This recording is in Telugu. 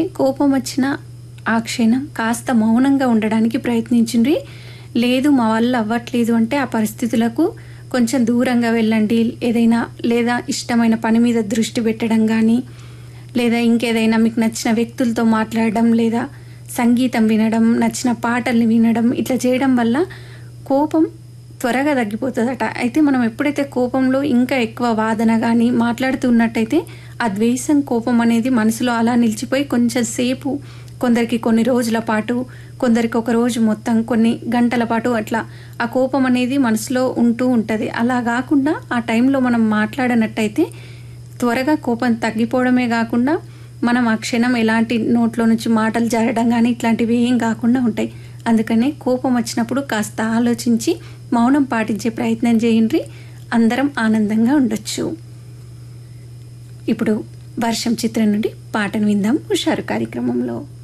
కోపం వచ్చిన ఆ క్షణం కాస్త మౌనంగా ఉండడానికి ప్రయత్నించండి లేదు మా వల్ల అవ్వట్లేదు అంటే ఆ పరిస్థితులకు కొంచెం దూరంగా వెళ్ళండి ఏదైనా లేదా ఇష్టమైన పని మీద దృష్టి పెట్టడం కానీ లేదా ఇంకేదైనా మీకు నచ్చిన వ్యక్తులతో మాట్లాడడం లేదా సంగీతం వినడం నచ్చిన పాటల్ని వినడం ఇట్లా చేయడం వల్ల కోపం త్వరగా తగ్గిపోతుందట అయితే మనం ఎప్పుడైతే కోపంలో ఇంకా ఎక్కువ వాదన కానీ మాట్లాడుతున్నట్టయితే ఆ ద్వేషం కోపం అనేది మనసులో అలా నిలిచిపోయి కొంచెం సేపు కొందరికి కొన్ని రోజుల పాటు కొందరికి ఒక రోజు మొత్తం కొన్ని గంటల పాటు అట్లా ఆ కోపం అనేది మనసులో ఉంటూ ఉంటుంది అలా కాకుండా ఆ టైంలో మనం మాట్లాడనట్టయితే త్వరగా కోపం తగ్గిపోవడమే కాకుండా మనం ఆ క్షణం ఎలాంటి నోట్లో నుంచి మాటలు జారడం కానీ ఇట్లాంటివి ఏం కాకుండా ఉంటాయి అందుకనే కోపం వచ్చినప్పుడు కాస్త ఆలోచించి మౌనం పాటించే ప్రయత్నం చేయండి అందరం ఆనందంగా ఉండొచ్చు ఇప్పుడు వర్షం చిత్రం నుండి పాటను విందాం హుషారు కార్యక్రమంలో